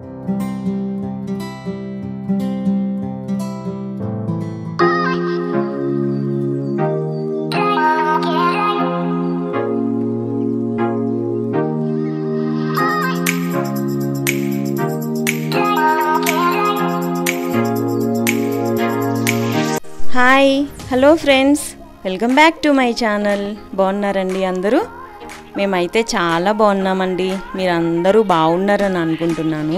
hi hello friends welcome back to my channel బాగున్నారండి అందరూ మేమైతే చాలా బాగున్నామండి మీరు అందరూ బాగున్నారని అనుకుంటున్నాను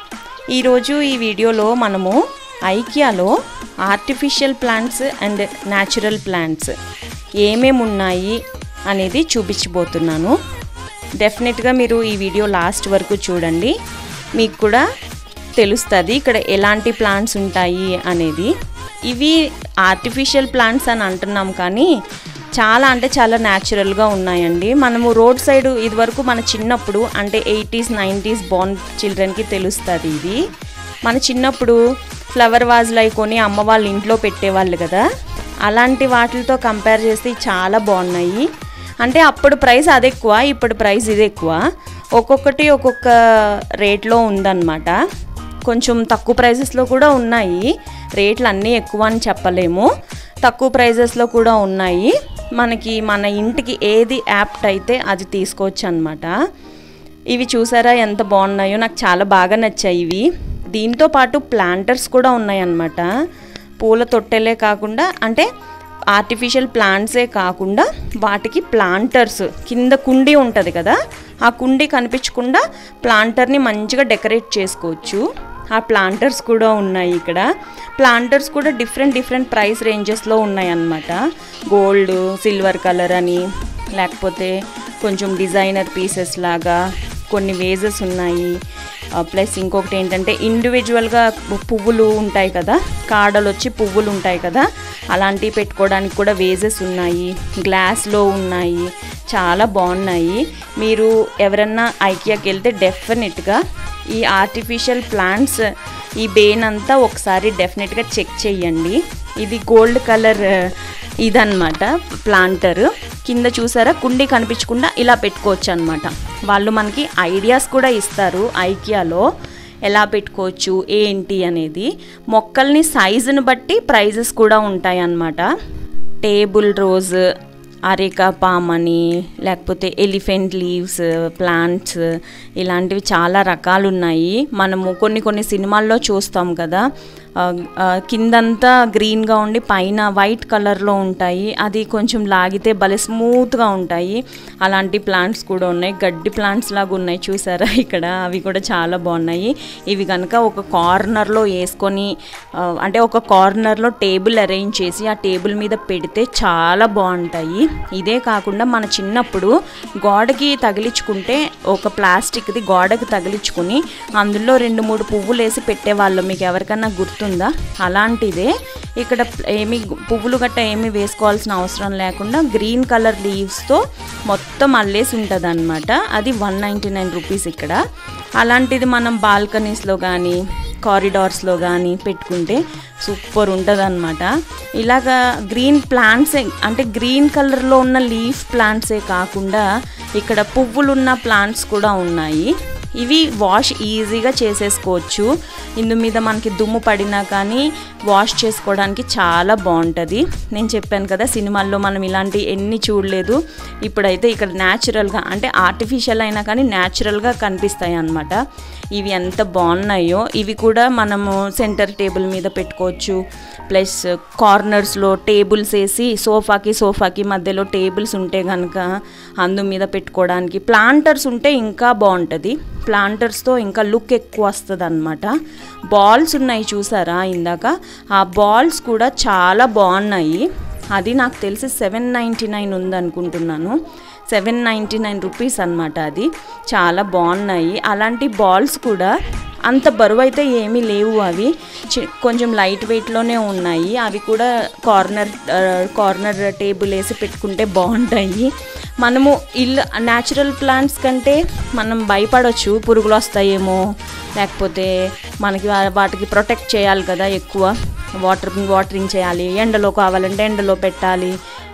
ఈరోజు ఈ వీడియోలో మనము ఐకియాలో artificial plants and natural plants ఏమేమి ఉన్నాయి అనేది చూపించబోతున్నాను డెఫినెట్గా మీరు ఈ వీడియో లాస్ట్ వరకు చూడండి మీకు కూడా తెలుస్తుంది ఇక్కడ ఎలాంటి ప్లాంట్స్ ఉంటాయి అనేది ఇవి ఆర్టిఫిషియల్ ప్లాంట్స్ అని అంటున్నాం కానీ చాలా అంటే చాలా న్యాచురల్గా ఉన్నాయండి మనము రోడ్ సైడ్ ఇదివరకు మన చిన్నప్పుడు అంటే ఎయిటీస్ నైంటీస్ బాన్ చిల్డ్రన్కి తెలుస్తుంది ఇది మన చిన్నప్పుడు ఫ్లవర్ వాజ్లు అవి కొని అమ్మ వాళ్ళ ఇంట్లో పెట్టేవాళ్ళు కదా అలాంటి వాటితో కంపేర్ చేస్తే ఇవి చాలా బాగున్నాయి అంటే అప్పుడు ప్రైస్ అది ఎక్కువ ఇప్పుడు ప్రైస్ ఇది ఎక్కువ ఒక్కొక్కటి ఒక్కొక్క రేట్లో ఉందన్నమాట కొంచెం తక్కువ ప్రైజెస్లో కూడా ఉన్నాయి రేట్లు అన్నీ ఎక్కువ అని చెప్పలేము తక్కువ ప్రైజెస్లో కూడా ఉన్నాయి మనకి మన ఇంటికి ఏది యాప్ట్ అయితే అది తీసుకోవచ్చు అనమాట ఇవి చూసారా ఎంత బాగున్నాయో నాకు చాలా బాగా నచ్చాయి ఇవి దీంతో పాటు ప్లాంటర్స్ కూడా ఉన్నాయన్నమాట పూల తొట్టెలే కాకుండా అంటే ఆర్టిఫిషియల్ ప్లాంట్సే కాకుండా వాటికి ప్లాంటర్స్ కింద కుండీ ఉంటుంది కదా ఆ కుండీ కనిపించకుండా ప్లాంటర్ని మంచిగా డెకరేట్ చేసుకోవచ్చు ఆ ప్లాంటర్స్ కూడా ఉన్నాయి ఇక్కడ ప్లాంటర్స్ కూడా డిఫరెంట్ డిఫరెంట్ ప్రైస్ రేంజెస్లో ఉన్నాయి అన్నమాట గోల్డ్ సిల్వర్ కలర్ అని లేకపోతే కొంచెం డిజైనర్ పీసెస్ లాగా కొన్ని వేజెస్ ఉన్నాయి ప్లస్ ఇంకొకటి ఏంటంటే ఇండివిజువల్గా పువ్వులు ఉంటాయి కదా కాడలు వచ్చి పువ్వులు ఉంటాయి కదా అలాంటివి పెట్టుకోవడానికి కూడా వేజెస్ ఉన్నాయి గ్లాస్లో ఉన్నాయి చాలా బాగున్నాయి మీరు ఎవరన్నా ఐకియాకి వెళ్తే డెఫినెట్గా ఈ ఆర్టిఫిషియల్ ప్లాంట్స్ ఈ బేన్ అంతా ఒకసారి డెఫినెట్గా చెక్ చేయండి ఇది గోల్డ్ కలర్ ఇదన్నమాట ప్లాంటర్ కింద చూసారా కుండీ కనిపించకుండా ఇలా పెట్టుకోవచ్చు అనమాట వాళ్ళు మనకి ఐడియాస్ కూడా ఇస్తారు ఐకియాలో ఎలా పెట్టుకోవచ్చు ఏంటి అనేది మొక్కల్ని సైజుని బట్టి ప్రైజెస్ కూడా ఉంటాయి అన్నమాట టేబుల్ రోజ్ అరేకా పామ్ అని లేకపోతే ఎలిఫెంట్ లీవ్స్ ప్లాంట్స్ ఇలాంటివి చాలా రకాలు ఉన్నాయి మనము కొన్ని కొన్ని సినిమాల్లో చూస్తాం కదా కిందంతా గ్రీన్గా ఉండి పైన వైట్ కలర్లో ఉంటాయి అది కొంచెం లాగితే భలే స్మూత్గా ఉంటాయి అలాంటి ప్లాంట్స్ కూడా ఉన్నాయి గడ్డి ప్లాంట్స్ లాగా ఉన్నాయి చూసారా ఇక్కడ అవి కూడా చాలా బాగున్నాయి ఇవి కనుక ఒక కార్నర్లో వేసుకొని అంటే ఒక కార్నర్లో టేబుల్ అరేంజ్ చేసి ఆ టేబుల్ మీద పెడితే చాలా బాగుంటాయి ఇదే కాకుండా మన చిన్నప్పుడు గోడకి తగిలించుకుంటే ఒక ప్లాస్టిక్ది గోడకి తగిలించుకుని అందులో రెండు మూడు పువ్వులు వేసి పెట్టేవాళ్ళం మీకు ఎవరికన్నా గుర్తుందా అలాంటిదే ఇక్కడ ఏమి పువ్వులు గట్ట ఏమి వేసుకోవాల్సిన అవసరం లేకుండా గ్రీన్ కలర్ లీవ్స్తో మొత్తం అల్లేసి ఉంటుంది అనమాట అది వన్ నైంటీ నైన్ రూపీస్ ఇక్కడ అలాంటిది మనం బాల్కనీస్లో కానీ కారిడార్స్లో కానీ పెట్టుకుంటే సూపర్ ఉంటుంది అనమాట ఇలాగా గ్రీన్ ప్లాంట్సే అంటే గ్రీన్ కలర్లో ఉన్న లీఫ్ ప్లాంట్సే కాకుండా ఇక్కడ పువ్వులున్న ప్లాంట్స్ కూడా ఉన్నాయి ఇవి వాష్ ఈజీగా చేసేసుకోవచ్చు ఇందు మీద మనకి దుమ్ము పడినా కానీ వాష్ చేసుకోవడానికి చాలా బాగుంటుంది నేను చెప్పాను కదా సినిమాల్లో మనం ఇలాంటి ఎన్ని చూడలేదు ఇప్పుడైతే ఇక్కడ న్యాచురల్గా అంటే ఆర్టిఫిషియల్ అయినా కానీ న్యాచురల్గా కనిపిస్తాయి అన్నమాట ఇవి ఎంత బాగున్నాయో ఇవి కూడా మనము సెంటర్ టేబుల్ మీద పెట్టుకోవచ్చు ప్లస్ కార్నర్స్లో టేబుల్స్ వేసి సోఫాకి సోఫాకి మధ్యలో టేబుల్స్ ఉంటే కనుక అందు మీద పెట్టుకోవడానికి ప్లాంటర్స్ ఉంటే ఇంకా బాగుంటుంది ప్లాంటర్స్తో ఇంకా లుక్ ఎక్కువ వస్తుంది అనమాట బాల్స్ ఉన్నాయి చూసారా ఇందాక ఆ బాల్స్ కూడా చాలా బాగున్నాయి అది నాకు తెలిసి సెవెన్ నైంటీ నైన్ ఉందనుకుంటున్నాను సెవెన్ నైంటీ నైన్ రూపీస్ అనమాట అది చాలా బాగున్నాయి అలాంటి బాల్స్ కూడా అంత బరువు అయితే ఏమీ లేవు అవి కొంచెం లైట్ వెయిట్లోనే ఉన్నాయి అవి కూడా కార్నర్ కార్నర్ టేబుల్ వేసి పెట్టుకుంటే బాగుంటాయి మనము ఇల్లు న్యాచురల్ ప్లాంట్స్ కంటే మనం భయపడవచ్చు పురుగులు వస్తాయేమో లేకపోతే మనకి వాటికి ప్రొటెక్ట్ చేయాలి కదా ఎక్కువ వాటర్ వాటరింగ్ చేయాలి ఎండలో కావాలంటే ఎండలో పెట్టాలి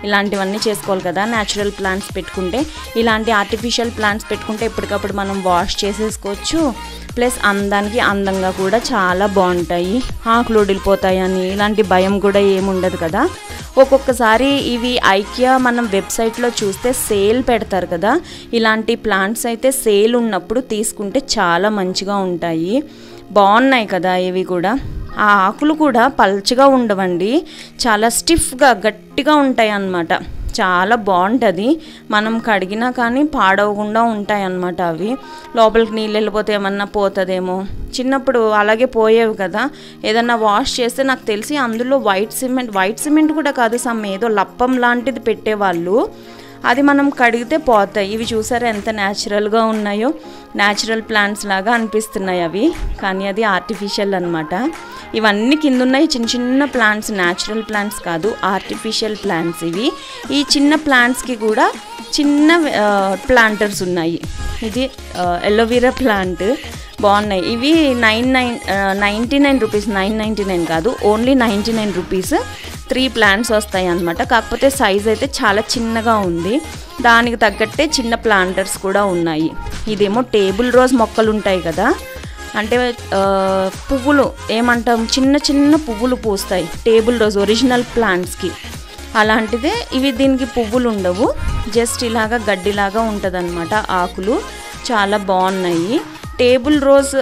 ఇలాంటివన్నీ చేసుకోవాలి కదా న్యాచురల్ ప్లాంట్స్ పెట్టుకుంటే ఇలాంటి ఆర్టిఫిషియల్ ప్లాంట్స్ పెట్టుకుంటే ఎప్పటికప్పుడు మనం వాష్ చేసేసుకోవచ్చు ప్లస్ అందానికి అందంగా కూడా చాలా బాగుంటాయి ఆకులు వదిలిపోతాయని ఇలాంటి భయం కూడా ఏముండదు కదా ఒక్కొక్కసారి ఇవి ఐకియా మనం వెబ్సైట్లో చూస్తే సేల్ పెడతారు కదా ఇలాంటి ప్లాంట్స్ అయితే సేల్ ఉన్నప్పుడు తీసుకుంటే చాలా మంచిగా ఉంటాయి బాగున్నాయి కదా ఇవి కూడా ఆ ఆకులు కూడా పల్చగా ఉండవండి చాలా స్టిఫ్గా గట్టిగా ఉంటాయి అన్నమాట చాలా బాగుంటుంది మనం కడిగినా కానీ పాడవకుండా ఉంటాయి అన్నమాట అవి లోపలికి నీళ్ళు వెళ్ళిపోతే ఏమన్నా పోతుందేమో చిన్నప్పుడు అలాగే పోయేవి కదా ఏదన్నా వాష్ చేస్తే నాకు తెలిసి అందులో వైట్ సిమెంట్ వైట్ సిమెంట్ కూడా కాదు సమ్ ఏదో లప్పం లాంటిది పెట్టేవాళ్ళు అది మనం కడిగితే పోతాయి ఇవి చూసారా ఎంత న్యాచురల్గా ఉన్నాయో న్యాచురల్ ప్లాంట్స్ లాగా అనిపిస్తున్నాయి అవి కానీ అది ఆర్టిఫిషియల్ అనమాట ఇవన్నీ కింద ఉన్నాయి చిన్న చిన్న ప్లాంట్స్ న్యాచురల్ ప్లాంట్స్ కాదు ఆర్టిఫిషియల్ ప్లాంట్స్ ఇవి ఈ చిన్న ప్లాంట్స్కి కూడా చిన్న ప్లాంటర్స్ ఉన్నాయి ఇది ఎలోవీరా ప్లాంట్ బాగున్నాయి ఇవి nine nine ninety nine rupees nine ninety nine కాదు only ninety nine rupees three plants వస్తాయి అనమాట కాకపోతే సైజ్ అయితే చాలా చిన్నగా ఉంది దానికి తగ్గట్టే చిన్న ప్లాంటర్స్ కూడా ఉన్నాయి ఇదేమో టేబుల్ రోజ్ మొక్కలు ఉంటాయి కదా అంటే ఆ, పువ్వులు ఏమంటాం చిన్న చిన్న పువ్వులు పూస్తాయి టేబుల్ రోజ్ ఒరిజినల్ ప్లాంట్స్కి అలాంటిదే ఇవి దీనికి పువ్వులు ఉండవు జస్ట్ ఇలాగా గడ్డిలాగా ఉంటుంది ఆకులు చాలా బాగున్నాయి టేబుల్ రోజ్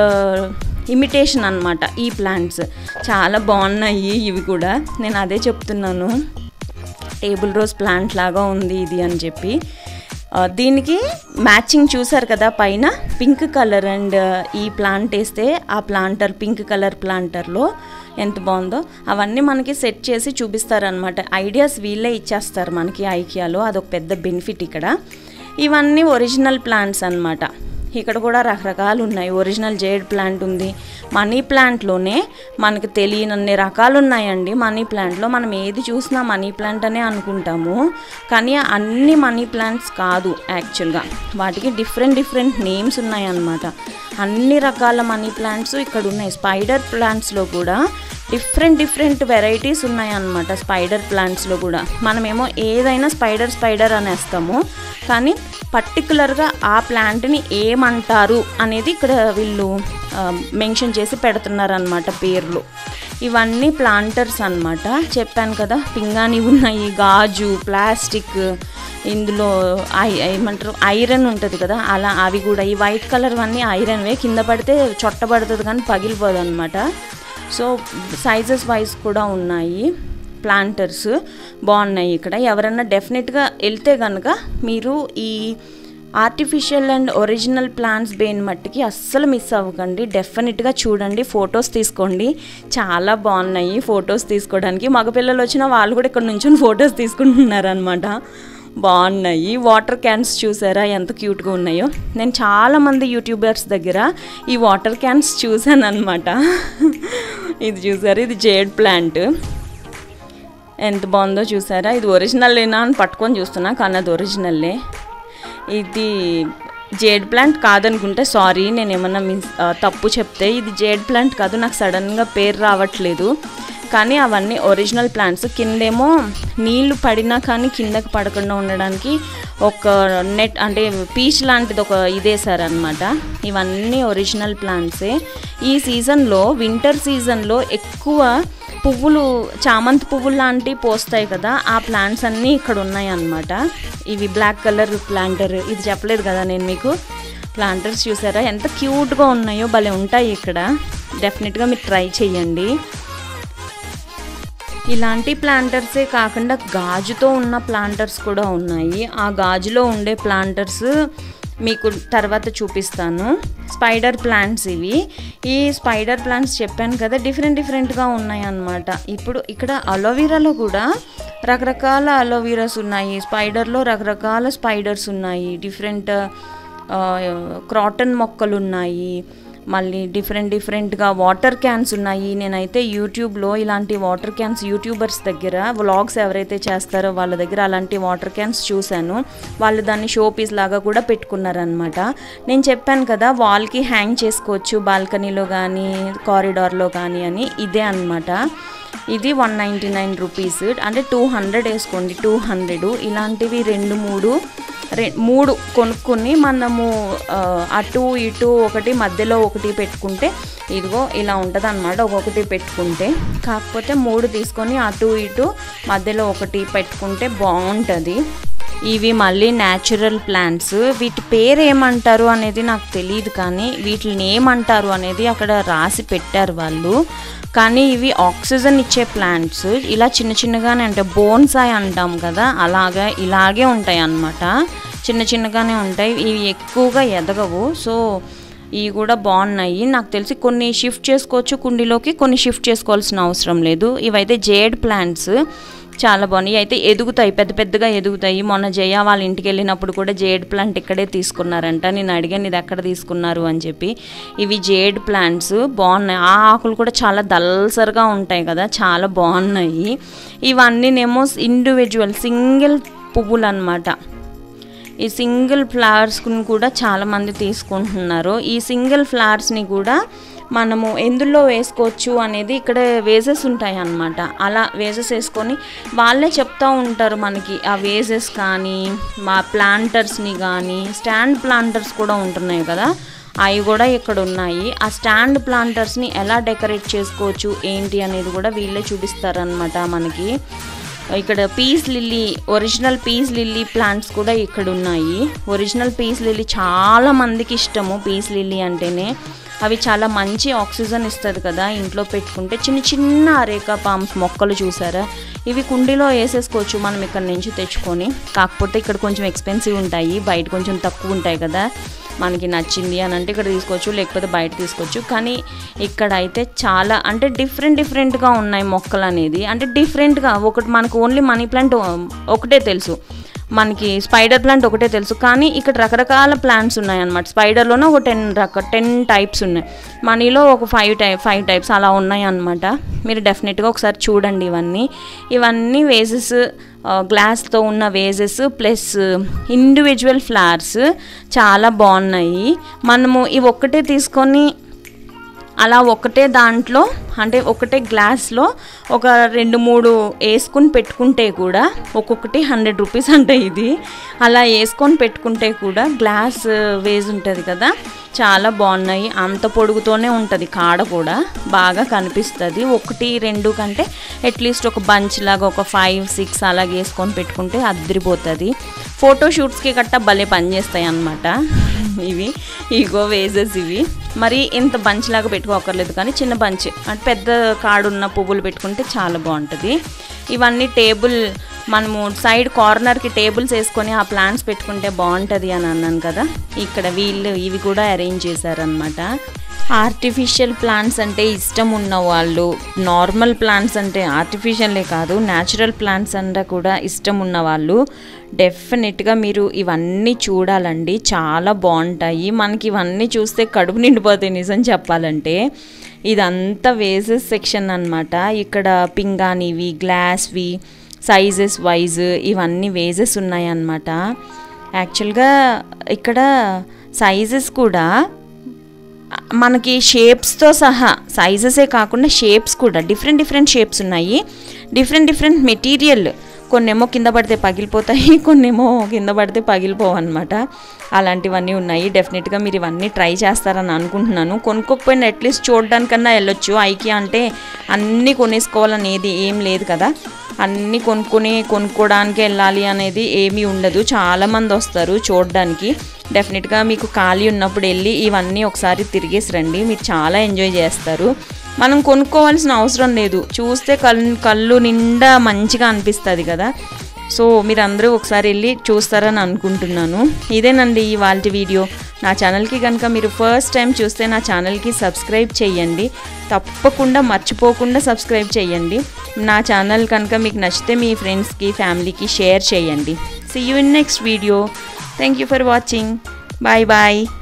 ఇమిటేషన్ అన్నమాట ఈ ప్లాంట్స్ చాలా బాగున్నాయి ఇవి కూడా నేను అదే చెప్తున్నాను టేబుల్ రోజ్ ప్లాంట్ లాగా ఉంది ఇది అని చెప్పి ఆ, దీనికి మ్యాచింగ్ చూసారు కదా పైన పింక్ కలర్ అండ్ ఈ ప్లాంట్ వేస్తే ఆ ప్లాంటర్ పింక్ కలర్ ప్లాంటర్లో ఎంత బాగుందో అవన్నీ మనకి సెట్ చేసి చూపిస్తారనమాట ఐడియాస్ వీళ్ళే ఇచ్చేస్తారు మనకి ఐకియాలో అదొక పెద్ద బెనిఫిట్ ఇక్కడ ఇవన్నీ ఒరిజినల్ ప్లాంట్స్ అన్నమాట ఇక్కడ కూడా రకరకాలు ఉన్నాయి ఒరిజినల్ జేడ్ ప్లాంట్ ఉంది మనీ ప్లాంట్లోనే మనకు తెలియనన్ని రకాలు ఉన్నాయండి మనీ ప్లాంట్లో మనం ఏది చూసినా మనీ ప్లాంట్ అనే అనుకుంటాము కానీ అన్ని మనీ ప్లాంట్స్ కాదు యాక్చువల్గా వాటికి డిఫరెంట్ డిఫరెంట్ నేమ్స్ ఉన్నాయన్నమాట అన్ని రకాల మనీ ప్లాంట్స్ ఇక్కడ ఉన్నాయి స్పైడర్ ప్లాంట్స్లో కూడా డిఫరెంట్ డిఫరెంట్ వెరైటీస్ ఉన్నాయన్నమాట స్పైడర్ ప్లాంట్స్లో కూడా మనమేమో ఏదైనా స్పైడర్ స్పైడర్ అనేస్తాము కానీ పర్టికులర్గా ఆ ప్లాంట్ని ఏమంటారు అనేది ఇక్కడ వీళ్ళు మెన్షన్ చేసి పెడుతున్నారనమాట పేర్లు ఇవన్నీ ప్లాంటర్స్ అన్నమాట చెప్పాను కదా పింగాణి ఉన్నాయి గాజు ప్లాస్టిక్ ఇందులో ఐ ఏమంటారు ఐరన్ ఉంటుంది కదా అలా అవి కూడా ఈ వైట్ కలర్ అన్నీ ఐరన్వే కింద పడితే చొట్టబడుతుంది కానీ పగిలిపోదు అనమాట సో సైజెస్ వైజ్ కూడా ఉన్నాయి ప్లాంటర్స్ బాగున్నాయి ఇక్కడ ఎవరన్నా డెఫినెట్గా వెళ్తే కనుక మీరు ఈ ఆర్టిఫిషియల్ అండ్ ఒరిజినల్ ప్లాంట్స్ బేన్ మట్టికి అస్సలు మిస్ అవ్వకండి డెఫినెట్గా చూడండి ఫొటోస్ తీసుకోండి చాలా బాగున్నాయి ఫొటోస్ తీసుకోవడానికి మగపిల్లలు వచ్చిన వాళ్ళు కూడా ఇక్కడ నుంచి ఫొటోస్ తీసుకుంటున్నారనమాట బాగున్నాయి వాటర్ క్యాన్స్ చూసారా ఎంత క్యూట్గా ఉన్నాయో నేను చాలామంది యూట్యూబర్స్ దగ్గర ఈ వాటర్ క్యాన్స్ చూశాను అనమాట ఇది చూసారు ఇది జేడ్ ప్లాంట్ ఎంత బాగుందో చూసారా ఇది ఒరిజినల్లేనా అని పట్టుకొని చూస్తున్నా కానీ అది ఒరిజినల్లే ఇది జేడ్ ప్లాంట్ కాదనుకుంటే సారీ నేను ఏమన్నా మిస్ ఆ, తప్పు చెప్తే ఇది జేడ్ ప్లాంట్ కాదు నాకు సడన్గా పేరు రావట్లేదు కానీ అవన్నీ ఒరిజినల్ ప్లాంట్స్ కిందేమో నీళ్లు పడినా కానీ కిందకి పడకుండా ఉండడానికి ఒక నెట్ అంటే పీచ్ లాంటిది ఒక ఇదేసారనమాట ఇవన్నీ ఒరిజినల్ ప్లాంట్సే ఈ సీజన్లో వింటర్ సీజన్లో ఎక్కువ పువ్వులు చామంతి పువ్వులు లాంటివి పోస్తాయి కదా ఆ ప్లాంట్స్ అన్నీ ఇక్కడ ఉన్నాయి అన్నమాట ఇవి బ్లాక్ కలర్ ప్లాంటర్ ఇది చెప్పలేదు కదా నేను మీకు ప్లాంటర్స్ చూసారా ఎంత క్యూట్గా ఉన్నాయో భలే ఉంటాయి ఇక్కడ డెఫినెట్గా మీరు ట్రై చేయండి ఇలాంటి ప్లాంటర్సే కాకుండా గాజుతో ఉన్న ప్లాంటర్స్ కూడా ఉన్నాయి ఆ గాజులో ఉండే ప్లాంటర్స్ మీకు తర్వాత చూపిస్తాను స్పైడర్ ప్లాంట్స్ ఇవి ఈ స్పైడర్ ప్లాంట్స్ చెప్పాను కదా డిఫరెంట్ డిఫరెంట్గా ఉన్నాయి అన్నమాట ఇప్పుడు ఇక్కడ అలోవీరాలో కూడా రకరకాల అలోవీరాస్ ఉన్నాయి స్పైడర్లో రకరకాల స్పైడర్స్ ఉన్నాయి డిఫరెంట్ క్రాటన్ మొక్కలు ఉన్నాయి మళ్ళీ డిఫరెంట్ డిఫరెంట్గా వాటర్ క్యాన్స్ ఉన్నాయి నేనైతే యూట్యూబ్లో ఇలాంటి వాటర్ క్యాన్స్ యూట్యూబర్స్ దగ్గర వ్లాగ్స్ ఎవరైతే చేస్తారో వాళ్ళ దగ్గర అలాంటి వాటర్ క్యాన్స్ చూశాను వాళ్ళు దాన్ని షో పీస్ లాగా కూడా పెట్టుకున్నారనమాట నేను చెప్పాను కదా వాల్కి హ్యాంగ్ చేసుకోవచ్చు బాల్కనీలో కానీ కారిడార్లో కానీ అని ఇదే అనమాట ఇది వన్ నైంటీ నైన్ రూపీస్ అంటే టూ హండ్రెడ్ వేసుకోండి టూ హండ్రెడ్ ఇలాంటివి రెండు మూడు రె మూడు కొనుక్కొని మనము ఆ, అటు ఇటు ఒకటి మధ్యలో ఒకటి పెట్టుకుంటే ఇదిగో ఇలా ఉంటుంది అనమాట ఒక్కొక్కటి పెట్టుకుంటే కాకపోతే మూడు తీసుకొని అటు ఇటు మధ్యలో ఒకటి పెట్టుకుంటే బాగుంటుంది ఇవి మళ్ళీ న్యాచురల్ ప్లాంట్స్ వీటి పేరు ఏమంటారు అనేది నాకు తెలియదు కానీ వీటిని ఏమంటారు అనేది అక్కడ రాసి పెట్టారు వాళ్ళు కానీ ఇవి ఆక్సిజన్ ఇచ్చే ప్లాంట్స్ ఇలా చిన్న చిన్నగానే అంటే బోన్సాయ్ అంటాం కదా అలాగా ఇలాగే ఉంటాయి అన్నమాట చిన్న చిన్నగానే ఉంటాయి ఇవి ఎక్కువగా ఎదగవు సో ఇవి కూడా బాగున్నాయి నాకు తెలిసి కొన్ని షిఫ్ట్ చేసుకోవచ్చు కుండీలోకి కొన్ని షిఫ్ట్ చేసుకోవాల్సిన అవసరం లేదు ఇవైతే జేడ్ ప్లాంట్స్ చాలా బాగున్నాయి అయితే ఎదుగుతాయి పెద్ద పెద్దగా ఎదుగుతాయి మొన్న జయ వాళ్ళ ఇంటికి వెళ్ళినప్పుడు కూడా జేడ్ ప్లాంట్ ఇక్కడే తీసుకున్నారంట నేను అడిగాను ఇది ఎక్కడ తీసుకున్నారు అని చెప్పి ఇవి జేడ్ ప్లాంట్స్ బాగున్నాయి ఆ ఆకులు కూడా చాలా దల్సర్గా ఉంటాయి కదా చాలా బాగున్నాయి ఇవన్నీనేమో ఇండివిజువల్ సింగిల్ పువ్వులు అనమాట ఈ సింగిల్ ఫ్లవర్స్ని కూడా చాలామంది తీసుకుంటున్నారు ఈ సింగిల్ ఫ్లవర్స్ని కూడా మనము ఎందులో వేసుకోవచ్చు అనేది ఇక్కడ వేజెస్ ఉంటాయి అన్నమాట అలా వేజెస్ వేసుకొని వాళ్ళే చెప్తూ ఉంటారు మనకి ఆ వేజెస్ కానీ మా ప్లాంటర్స్ని కానీ స్టాండ్ ప్లాంటర్స్ కూడా ఉంటున్నాయి కదా అవి కూడా ఇక్కడ ఉన్నాయి ఆ స్టాండ్ ప్లాంటర్స్ని ఎలా డెకరేట్ చేసుకోవచ్చు ఏంటి అనేది కూడా వీళ్ళే చూపిస్తారనమాట మనకి ఇక్కడ peace lily original peace lily plants కూడా ఇక్కడ ఉన్నాయి ఒరిజినల్ పీస్ లిల్లీ చాలా మందికి ఇష్టము పీస్ లిల్లీ అంటేనే అవి చాలా మంచి ఆక్సిజన్ ఇస్తుంది కదా ఇంట్లో పెట్టుకుంటే చిన్న చిన్న అరేకా పామ్స్ మొక్కలు చూసారా ఇవి కుండీలో వేసేసుకోవచ్చు మనం ఇక్కడ నుంచి తెచ్చుకొని కాకపోతే ఇక్కడ కొంచెం ఎక్స్పెన్సివ్ ఉంటాయి బయట కొంచెం తక్కువ ఉంటాయి కదా మనకి నచ్చింది అని అంటే ఇక్కడ తీసుకోవచ్చు లేకపోతే బయట తీసుకోవచ్చు కానీ ఇక్కడ అయితే చాలా అంటే డిఫరెంట్ డిఫరెంట్గా ఉన్నాయి మొక్కలు అనేది అంటే డిఫరెంట్గా ఒకటి మనకు ఓన్లీ మనీ ప్లాంట్ ఒకటే తెలుసు మనకి స్పైడర్ ప్లాంట్ ఒకటే తెలుసు కానీ ఇక్కడ రకరకాల ప్లాంట్స్ ఉన్నాయి అనమాట స్పైడర్లోనే ఒక టెన్ రక టెన్ టైప్స్ ఉన్నాయి మనీలో ఒక ఫైవ్ టైప్ ఫైవ్ టైప్స్ అలా ఉన్నాయి అనమాట మీరు డెఫినెట్గా ఒకసారి చూడండి ఇవన్నీ ఇవన్నీ వేజెస్ గ్లాస్తో ఉన్న వేజెస్ ప్లస్ ఇండివిజువల్ ఫ్లవర్స్ చాలా బాగున్నాయి మనము ఇవి ఒక్కటే తీసుకొని అలా ఒకటే దాంట్లో అంటే ఒకటే గ్లాస్లో ఒక రెండు మూడు వేసుకుని పెట్టుకుంటే కూడా ఒక్కొక్కటి హండ్రెడ్ రూపీస్ అంటే ఇది అలా వేసుకొని పెట్టుకుంటే కూడా గ్లాస్ వేజ్ ఉంటుంది కదా చాలా బాగున్నాయి అంత పొడుగుతోనే ఉంటుంది కాడ కూడా బాగా కనిపిస్తుంది ఒకటి రెండు కంటే అట్లీస్ట్ ఒక బంచ్ లాగా ఒక ఫైవ్ సిక్స్ అలాగ వేసుకొని పెట్టుకుంటే అద్దరిపోతుంది ఫోటోషూట్స్కి గట్టా భలే పనిచేస్తాయి అన్నమాట ఇవి ఈగో వేజెస్ ఇవి మరి ఇంత బంచ్ లాగా పెట్టుకోకర్లేదు కానీ చిన్న బంచ్ అంటే పెద్ద కాడున్న పువ్వులు పెట్టుకుంటే చాలా బాగుంటుంది ఇవన్నీ టేబుల్ మనము సైడ్ కార్నర్కి టేబుల్స్ వేసుకొని ఆ ప్లాంట్స్ పెట్టుకుంటే బాగుంటుంది అని అన్నాను కదా ఇక్కడ వీళ్ళు ఇవి కూడా అరేంజ్ చేశారనమాట ఆర్టిఫిషియల్ ప్లాంట్స్ అంటే ఇష్టం ఉన్న వాళ్ళు నార్మల్ ప్లాంట్స్ అంటే ఆర్టిఫిషియలే కాదు న్యాచురల్ ప్లాంట్స్ అంటే కూడా ఇష్టం ఉన్న వాళ్ళు డెఫినెట్గా మీరు ఇవన్నీ చూడాలండి చాలా బాగుంటాయి మనకి ఇవన్నీ చూస్తే కడుపు నిండిపోతాయి నిజం చెప్పాలంటే ఇదంతా వేసెస్ సెక్షన్ అనమాట ఇక్కడ పింగానివి గ్లాస్వి సైజెస్ వైజ్ ఇవన్నీ వేజెస్ ఉన్నాయన్నమాట యాక్చువల్గా ఇక్కడ సైజెస్ కూడా మనకి షేప్స్తో సహా సైజెసే కాకుండా షేప్స్ కూడా డిఫరెంట్ డిఫరెంట్ షేప్స్ ఉన్నాయి డిఫరెంట్ డిఫరెంట్ మెటీరియల్ కొన్నేమో కింద పడితే పగిలిపోతాయి కొన్నేమో కింద పడితే పగిలిపోవు అనమాట అలాంటివన్నీ ఉన్నాయి డెఫినెట్గా మీరు ఇవన్నీ ట్రై చేస్తారని అనుకుంటున్నాను కొనుక్కోకపోయినా అట్లీస్ట్ చూడడానికన్నా వెళ్ళొచ్చు ఐకి అంటే అన్నీ కొనేసుకోవాలని ఏది ఏం లేదు కదా అన్నీ కొనుక్కొని కొనుక్కోవడానికి వెళ్ళాలి అనేది ఏమీ ఉండదు చాలామంది వస్తారు చూడడానికి డెఫినెట్గా మీకు ఖాళీ ఉన్నప్పుడు వెళ్ళి ఇవన్నీ ఒకసారి తిరిగేసి రండి మీరు చాలా ఎంజాయ్ చేస్తారు మనం కొనుక్కోవాల్సిన అవసరం లేదు చూస్తే కళ్ళు కళ్ళు నిండా మంచిగా అనిపిస్తుంది కదా సో మీరందరూ ఒకసారి వెళ్ళి చూస్తారని అనుకుంటున్నాను ఇదేనండి ఇవాళ వీడియో నా ఛానల్కి కనుక మీరు ఫస్ట్ టైం చూస్తే నా ఛానల్కి సబ్స్క్రైబ్ చేయండి తప్పకుండా మర్చిపోకుండా సబ్స్క్రైబ్ చేయండి నా ఛానల్ కనుక మీకు నచ్చితే మీ ఫ్రెండ్స్కి ఫ్యామిలీకి షేర్ చేయండి see you in next video thank you for watching bye bye